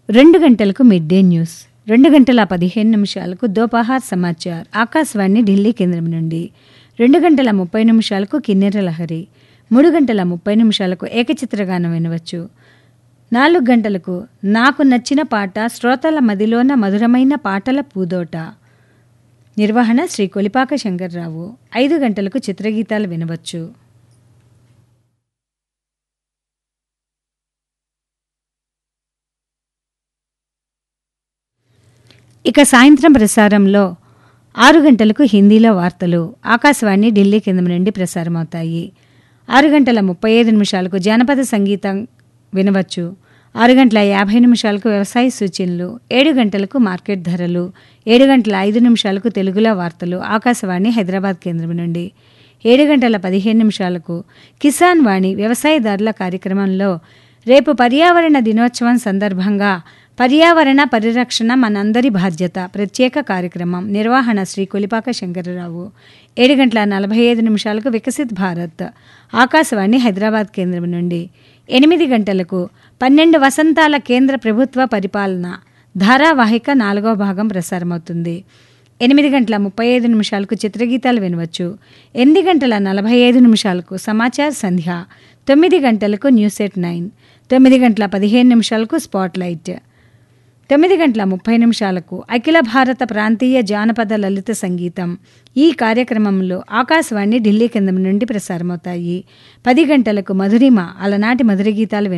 రెండు గంటలకు mid day news రెండు గంటల పదిహేను నిమిషాలకు దోపహార్ సమాచార్ ఆకాశవాణి ఢిల్లీ కేంద్రం నుండి రెండు గంటల ముప్పై నిమిషాలకు కిన్నెర లహరి మూడు గంటల ముప్పై నిమిషాలకు ఏకచిత్రగానం వినవచ్చు నాలుగు గంటలకు నాకు నచ్చిన పాట శ్రోతల మదిలోన మధురమైన పాటల పూదోట నిర్వహణ శ్రీ కొలిపాక శంకర్రావు ఐదు గంటలకు చిత్రగీతాలు వినవచ్చు ఇక సాయంత్రం ప్రసారంలో ఆరు గంటలకు హిందీలో వార్తలు ఆకాశవాణి ఢిల్లీ కేంద్రం నుండి ప్రసారమవుతాయి ఆరు గంటల ముప్పై ఐదు నిమిషాలకు జానపద సంగీతం వినవచ్చు ఆరు గంటల యాభై నిమిషాలకు వ్యవసాయ సూచనలు ఏడు గంటలకు మార్కెట్ ధరలు ఏడు గంటల ఐదు నిమిషాలకు తెలుగులో వార్తలు ఆకాశవాణి హైదరాబాద్ కేంద్రం నుండి ఏడు గంటల పదిహేను నిమిషాలకు కిసాన్ వాణి వ్యవసాయదారుల కార్యక్రమంలో రేపు పర్యావరణ దినోత్సవం సందర్భంగా పర్యావరణ పరిరక్షణ మనందరి బాధ్యత ప్రత్యేక కార్యక్రమం నిర్వహణ శ్రీ కొలిపాక శంకరరావు ఏడు గంటల నలభై ఐదు నిమిషాలకు వికసిత్ భారత్ ఆకాశవాణి హైదరాబాద్ కేంద్రం నుండి ఎనిమిది గంటలకు పన్నెండు వసంతాల కేంద్ర ప్రభుత్వ పరిపాలన ధారావాహిక నాలుగో భాగం ప్రసారమవుతుంది ఎనిమిది గంటల ముప్పై ఐదు నిమిషాలకు చిత్రగీతాలు వినవచ్చు ఎనిమిది గంటల నలభై ఐదు నిమిషాలకు సమాచార్ సంధ్య తొమ్మిది గంటలకు న్యూస్ ఎట్ నైన్ తొమ్మిది గంటల పదిహేను నిమిషాలకు స్పాట్ లైట్ తొమ్మిది గంటల ముప్పై నిమిషాలకు అఖిల భారత ప్రాంతీయ జానపద లలిత సంగీతం ఈ కార్యక్రమంలో ఆకాశవాణి ఢిల్లీ కేంద్రం నుండి ప్రసారమవుతాయి పది గంటలకు మధురిమ అలనాటి మధుర గీతాలు విన